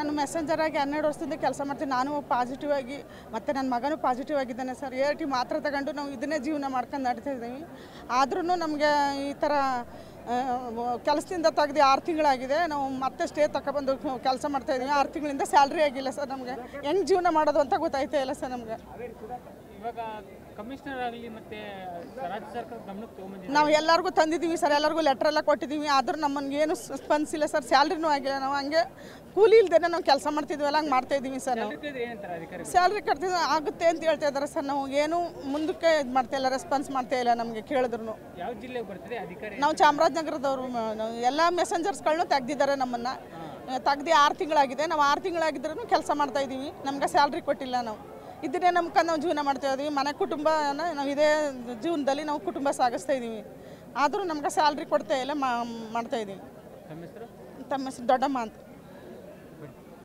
ನಾನು ಮೆಸೆಂಜರ್ ಆಗಿ ಹನ್ನೆರಡು ವರ್ಷದಿಂದ ಕೆಲಸ ಮಾಡ್ತೀನಿ ನಾನು ಪಾಸಿಟಿವ್ ಆಗಿ ಮತ್ತು ನನ್ನ ಮಗನೂ ಪಾಸಿಟಿವ್ ಆಗಿದ್ದಾನೆ ಸರ್ ಎ ಟಿ ಮಾತ್ರ ತಗೊಂಡು ನಾವು ಇದನ್ನೇ ಜೀವನ ಮಾಡ್ಕೊಂಡು ನಡೀತಾ ಇದ್ದೀವಿ ಆದ್ರೂ ನಮಗೆ ಈ ಥರ ಕೆಲಸದಿಂದ ತೆಗೆದು ಆರು ತಿಂಗಳಾಗಿದೆ ನಾವು ಮತ್ತೆ ಸ್ಟೇ ತಗೊಬಂದು ಕೆಲಸ ಮಾಡ್ತಾ ಇದ್ದೀವಿ ಆರು ತಿಂಗಳಿಂದ ಸ್ಯಾಲ್ರಿ ಆಗಿಲ್ಲ ಸರ್ ನಮಗೆ ಹೆಂಗೆ ಜೀವನ ಮಾಡೋದು ಅಂತ ಗೊತ್ತಾಯ್ತಾ ಇಲ್ಲ ಸರ್ ನಮಗೆ ಇವಾಗ ಕಮಿಷನರ್ ಆಗಲಿ ಮತ್ತೆ ರಾಜ್ಯ ಸರ್ಕಾರ ಗಮನಕ್ಕೆ ತೊಗೊಂಬಂದಿದೆ ನಾವು ಎಲ್ಲರಿಗೂ ತಂದಿದ್ದೀವಿ ಸರ್ ಎಲ್ಲರಿಗೂ ಲೆಟ್ರ್ ಎಲ್ಲ ಕೊಟ್ಟಿದ್ದೀವಿ ಆದ್ರೂ ನಮ್ಮನ್ಗೆ ಏನು ಸ್ಪಂದಿಸಿಲ್ಲ ಸರ್ ಸ್ಯಾಲ್ರಿನೂ ಆಗಿಲ್ಲ ನಾವು ಹಂಗೆ ಕೂಲಿ ಇಲ್ದೇನೆ ನಾವು ಕೆಲಸ ಮಾಡ್ತಿದ್ವಲ್ಲ ಹಂಗೆ ಮಾಡ್ತಾ ಇದ್ದೀವಿ ಸರ್ ನಾವು ಕೇಳಿದ್ರೆ ಏನಂತಾರೆ ಅಧಿಕಾರಿ ಸ್ಯಾಲ್ರಿ ಕಟ್ತಿದ್ವಿ ಆಗುತ್ತೆ ಅಂತ ಹೇಳ್ತಾ ಇದ್ದಾರೆ ಸರ್ ನಾವು ಏನು ಮುಂದಕ್ಕೆ ಇದು ಮಾಡ್ತಾ ಇಲ್ಲ ರೆಸ್ಪಾನ್ಸ್ ಮಾಡ್ತಾ ಇಲ್ಲ ನಮಗೆ ಕೇಳಿದ್ರು ಯಾವ ಜಿಲ್ಲೆಗೆ ಬರ್ತದೆ ಅಧಿಕಾರಿ ನಾವು ಚಾಮರಾಜನಗರದವರು ಮ- ನಾವು ಎಲ್ಲ ಮೆಸೆಂಜರ್ಸ್ಗಳನ್ನೂ ತೆಗ್ದಿದ್ದಾರೆ ನಮ್ಮನ್ನು ತೆಗ್ದು ಆರು ತಿಂಗಳಾಗಿದೆ ನಾವು ಆರು ತಿಂಗಳಾಗಿದ್ರೂ ಕೆಲಸ ಮಾಡ್ತಾ ಇದ್ದೀವಿ ನಮ್ಗೆ ಸ್ಯಾಲ್ರಿ ಕೊಟ್ಟಿಲ್ಲ ನಾವು ಇದನ್ನೇ ನಂಬ್ಕೊಂಡು ನಾವು ಜೀವನ ಮಾಡ್ತಾ ಇದ್ದೀವಿ ಮನೆ ಕುಟುಂಬನ ನಾವು ಇದೇ ಜೀವನದಲ್ಲಿ ನಾವು ಕುಟುಂಬ ಸಾಗಿಸ್ತಾ ಇದ್ದೀವಿ ಆದರೂ ನಮ್ಗೆ ಸ್ಯಾಲ್ರಿ ಕೊಡ್ತಾ ಇಲ್ಲ ಮಾ- ಮಾಡ್ತಾ ಇದ್ದೀವಿ ತಮ್ಮ ಹೆಸರು ತಮ್ಮ ಹೆಸರು ದೊಡ್ಡಮ್ಮ ಅಂತ